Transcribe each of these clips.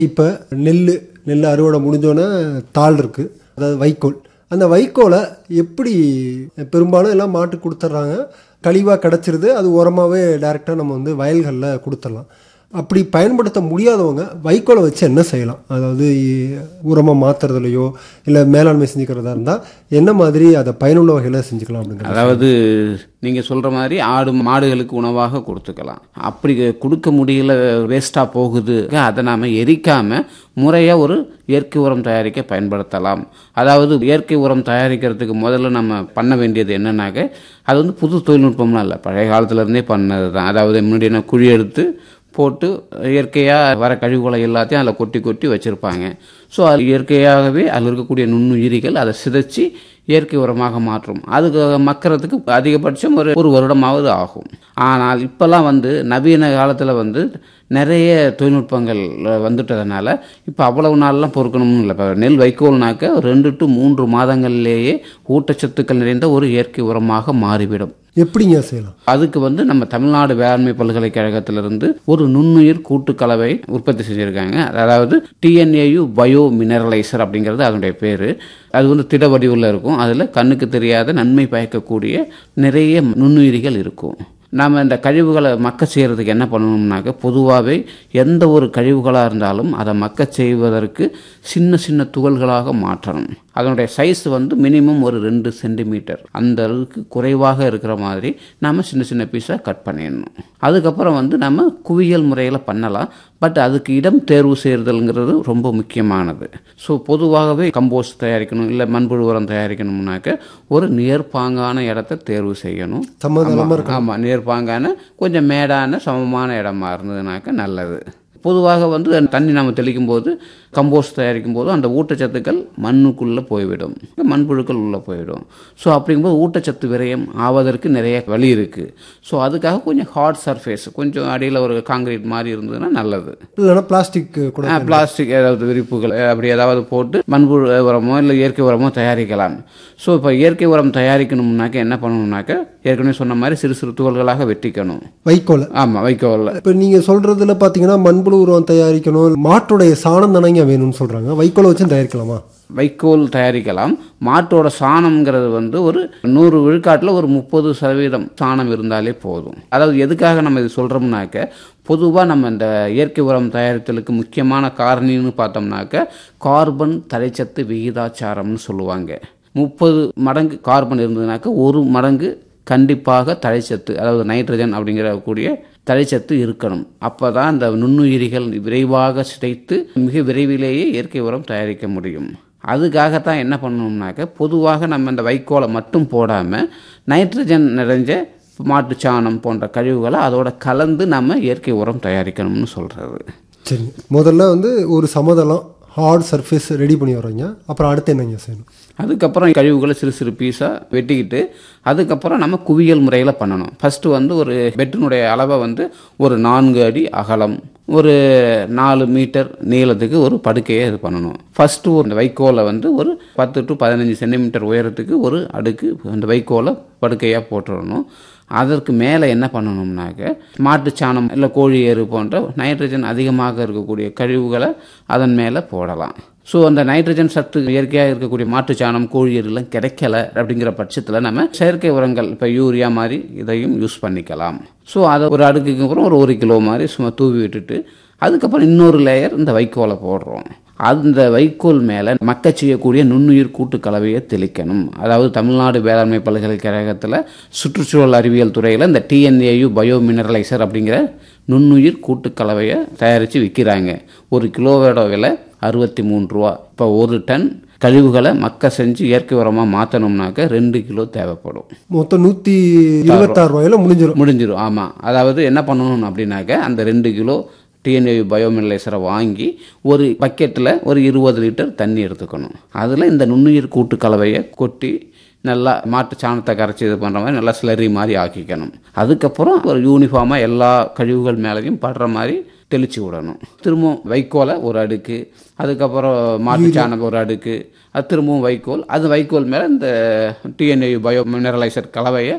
இப்போ நெல் நெல் அறுவடை முடிஞ்சோன்னே தாள் இருக்குது அதாவது வைக்கோல் அந்த வைக்கோலை எப்படி பெரும்பாலும் எல்லாம் மாட்டுக்கு கொடுத்துட்றாங்க கழிவாக கிடச்சிருது அது உரமாகவே டைரெக்டாக நம்ம வந்து வயல்களில் கொடுத்துடலாம் அப்படி பயன்படுத்த முடியாதவங்க வைக்கோலை வச்சு என்ன செய்யலாம் அதாவது உரமாக மாற்றுறதுலையோ இல்லை மேலாண்மை செஞ்சுக்கிறதா இருந்தால் என்ன மாதிரி அதை பயனுள்ள வகையில் செஞ்சுக்கலாம் அப்படிங்கிறது அதாவது நீங்கள் சொல்கிற மாதிரி ஆடு மாடுகளுக்கு உணவாக கொடுத்துக்கலாம் அப்படி கொடுக்க முடியல வேஸ்ட்டாக போகுது அதை நாம் எரிக்காமல் முறையாக ஒரு இயற்கை உரம் தயாரிக்க பயன்படுத்தலாம் அதாவது இயற்கை உரம் தயாரிக்கிறதுக்கு முதல்ல நம்ம பண்ண வேண்டியது என்னன்னாக்க அது வந்து புது தொழில்நுட்பம்லாம் இல்லை பழைய காலத்துல இருந்தே பண்ணது தான் அதாவது முன்னாடி என்ன குழி எடுத்து போட்டு இயற்கையாக வர கழிவுகளை எல்லாத்தையும் அதில் கொட்டி கொட்டி வச்சுருப்பாங்க ஸோ அது இயற்கையாகவே அதில் இருக்கக்கூடிய நுண்ணுயிரிகள் அதை சிதைச்சி இயற்கை உரமாக மாற்றும் அதுக்கு மக்கறதுக்கு அதிகபட்சம் ஒரு ஒரு வருடமாவது ஆகும் ஆனால் இப்போல்லாம் வந்து நவீன காலத்தில் வந்து நிறைய தொழில்நுட்பங்கள் வந்துட்டதுனால இப்போ அவ்வளவு நாள்லாம் பொறுக்கணும்னு இல்லை இப்போ நெல் வைக்கோல்னாக்க ரெண்டு டு மூன்று மாதங்கள்லேயே ஊட்டச்சத்துக்கள் நிறைந்த ஒரு இயற்கை உரமாக மாறிவிடும் எப்படிங்க செய்யலாம் அதுக்கு வந்து நம்ம தமிழ்நாடு வேளாண்மை பல்கலைக்கழகத்திலிருந்து ஒரு நுண்ணுயிர் கூட்டு கலவை உற்பத்தி செஞ்சுருக்காங்க அதாவது டிஎன்ஏயு பயோ மினரலைசர் அப்படிங்கிறது அதனுடைய பேர் அது வந்து திட வடிவில் இருக்கும் அதில் கண்ணுக்கு தெரியாத நன்மை பயக்கக்கூடிய நிறைய நுண்ணுயிரிகள் இருக்கும் நாம் இந்த கழிவுகளை மக்க செய்கிறதுக்கு என்ன பண்ணணும்னாக்க பொதுவாகவே எந்த ஒரு கழிவுகளாக இருந்தாலும் அதை மக்க செய்வதற்கு சின்ன சின்ன துகள்களாக மாற்றணும் அதனுடைய சைஸ் வந்து மினிமம் ஒரு ரெண்டு சென்டிமீட்டர் அந்த அளவுக்கு குறைவாக இருக்கிற மாதிரி நாம் சின்ன சின்ன பீஸாக கட் பண்ணிடணும் அதுக்கப்புறம் வந்து நம்ம குவியல் முறையில் பண்ணலாம் பட் அதுக்கு இடம் தேர்வு செய்கிறதுங்கிறது ரொம்ப முக்கியமானது ஸோ பொதுவாகவே கம்போஸ்ட் தயாரிக்கணும் இல்லை மண்புழு உரம் தயாரிக்கணும்னாக்க ஒரு நேர்பாங்கான இடத்த தேர்வு செய்யணும் சமதளமாக இருக்கும் ஆமாம் நேர்பாங்கான கொஞ்சம் மேடான சமமான இடமா இருந்ததுனாக்க நல்லது பொதுவாக வந்து தண்ணி நம்ம தெளிக்கும் போது கம்போஸ்ட் தயாரிக்கும் போது அந்த ஊட்டச்சத்துக்கள் மண்ணுக்குள்ளே போய்விடும் மண்புழுக்கள் உள்ளே போயிடும் ஸோ அப்படிங்கும்போது ஊட்டச்சத்து விரயம் ஆவதற்கு நிறைய வழி இருக்குது ஸோ அதுக்காக கொஞ்சம் ஹார்ட் சர்ஃபேஸ் கொஞ்சம் அடியில் ஒரு காங்கிரீட் மாதிரி இருந்ததுன்னா நல்லது இல்லைன்னா பிளாஸ்டிக் கூட பிளாஸ்டிக் ஏதாவது விரிப்புகள் அப்படி ஏதாவது போட்டு மண்புழு உரமோ இல்லை இயற்கை உரமோ தயாரிக்கலாம் ஸோ இப்போ இயற்கை உரம் தயாரிக்கணும்னாக்க என்ன பண்ணணும்னாக்க ஏற்கனவே சொன்ன மாதிரி சிறு சிறு துகள்களாக வெட்டிக்கணும் வைக்கோலை ஆமாம் வைக்கோல்ல இப்போ நீங்கள் சொல்கிறதுல பார்த்தீங்கன்னா மண்புழு உரம் தயாரிக்கணும் மாட்டுடைய சாணம் தானங்க வேணும்னு சொல்கிறாங்க வைக்கோலை வச்சும் தயாரிக்கலாமா வைக்கோல் தயாரிக்கலாம் மாட்டோட சாணம்ங்கிறது வந்து ஒரு நூறு விழுக்காட்டில் ஒரு முப்பது சதவீதம் சாணம் இருந்தாலே போதும் அதாவது எதுக்காக நம்ம இது சொல்கிறோம்னாக்க பொதுவாக நம்ம இந்த இயற்கை உரம் தயாரித்தலுக்கு முக்கியமான காரணின்னு பார்த்தோம்னாக்க கார்பன் தழைச்சத்து விகிதாச்சாரம்னு சொல்லுவாங்க முப்பது மடங்கு கார்பன் இருந்ததுனாக்க ஒரு மடங்கு கண்டிப்பாக தழைச்சத்து அதாவது நைட்ரஜன் அப்படிங்கிற கூடிய தழைச்சத்து இருக்கணும் அப்போ தான் அந்த நுண்ணுயிரிகள் விரைவாக சிதைத்து மிக விரைவிலேயே இயற்கை உரம் தயாரிக்க முடியும் அதுக்காகத்தான் என்ன பண்ணணும்னாக்க பொதுவாக நம்ம இந்த வைக்கோலை மட்டும் போடாமல் நைட்ரஜன் நிறைஞ்ச மாட்டுச்சாணம் போன்ற கழிவுகளை அதோட கலந்து நம்ம இயற்கை உரம் தயாரிக்கணும்னு சொல்கிறது சரி முதல்ல வந்து ஒரு சமதளம் ஹார்ட் சர்ஃபேஸ் ரெடி பண்ணி வர்றீங்க அப்புறம் அடுத்து என்னங்க செய்யணும் அதுக்கப்புறம் கழிவுகளை சிறு சிறு பீஸாக வெட்டிக்கிட்டு அதுக்கப்புறம் நம்ம குவியல் முறையில் பண்ணணும் ஃபஸ்ட்டு வந்து ஒரு பெட்டினுடைய அளவை வந்து ஒரு நான்கு அடி அகலம் ஒரு நாலு மீட்டர் நீளத்துக்கு ஒரு படுக்கையை இது பண்ணணும் ஃபஸ்ட்டு ஒரு வைக்கோலை வந்து ஒரு பத்து டு பதினஞ்சு சென்டிமீட்டர் உயரத்துக்கு ஒரு அடுக்கு அந்த வைக்கோலை படுக்கையாக போட்டுடணும் அதற்கு மேலே என்ன பண்ணணும்னாக்க மாட்டுச்சாணம் இல்லை கோழி எரு போன்ற நைட்ரஜன் அதிகமாக இருக்கக்கூடிய கழிவுகளை அதன் மேலே போடலாம் ஸோ அந்த நைட்ரஜன் சத்து இயற்கையாக இருக்கக்கூடிய மாட்டுச்சாணம் கோழி எருலாம் கிடைக்கல அப்படிங்கிற பட்சத்தில் நம்ம செயற்கை உரங்கள் இப்போ யூரியா மாதிரி இதையும் யூஸ் பண்ணிக்கலாம் ஸோ அதை ஒரு அடுக்குக்கு அப்புறம் ஒரு ஒரு கிலோ மாதிரி சும்மா தூவி விட்டுட்டு அதுக்கப்புறம் இன்னொரு லேயர் இந்த வைக்கோலை போடுறோம் அந்த வைக்கோல் மேலே மக்க செய்யக்கூடிய நுண்ணுயிர் கூட்டு கலவையை தெளிக்கணும் அதாவது தமிழ்நாடு வேளாண்மை பல்கலைக்கழகத்தில் சுற்றுச்சூழல் அறிவியல் துறையில் இந்த டிஎன்ஏயு பயோ மினரலைசர் அப்படிங்கிற நுண்ணுயிர் கூட்டு கலவையை தயாரித்து விற்கிறாங்க ஒரு கிலோவோட விலை அறுபத்தி மூணு ரூபா இப்போ ஒரு டன் கழிவுகளை மக்க செஞ்சு இயற்கை உரமாக மாற்றணும்னாக்க ரெண்டு கிலோ தேவைப்படும் மொத்தம் நூற்றி இருபத்தாறு ரூபாயில முடிஞ்சிடும் முடிஞ்சிடும் ஆமாம் அதாவது என்ன பண்ணணும் அப்படின்னாக்க அந்த ரெண்டு கிலோ டிஎன்ஏ பயோமினலைசரை வாங்கி ஒரு பக்கெட்டில் ஒரு இருபது லிட்டர் தண்ணி எடுத்துக்கணும் அதில் இந்த நுண்ணுயிர் கூட்டு கலவையை கொட்டி நல்லா மாட்டு சாணத்தை கரைச்சி இது பண்ணுற மாதிரி நல்லா ஸ்லரி மாதிரி ஆக்கிக்கணும் அதுக்கப்புறம் ஒரு யூனிஃபார்மாக எல்லா கழிவுகள் மேலேயும் படுற மாதிரி தெளித்து விடணும் திரும்பவும் வைக்கோலை ஒரு அடுக்கு அதுக்கப்புறம் மாட்டு சாணம் ஒரு அடுக்கு அது திரும்பவும் வைக்கோல் அது வைக்கோல் மேலே இந்த டிஎன்ஏ பயோ மினரலைசர் கலவையை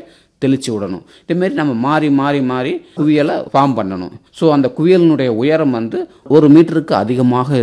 தெளிச்சு விடணும் இதேமாரி நம்ம மாறி மாறி மாறி குவியலை ஃபார்ம் பண்ணணும் ஸோ அந்த குவியலினுடைய உயரம் வந்து ஒரு மீட்டருக்கு அதிகமாக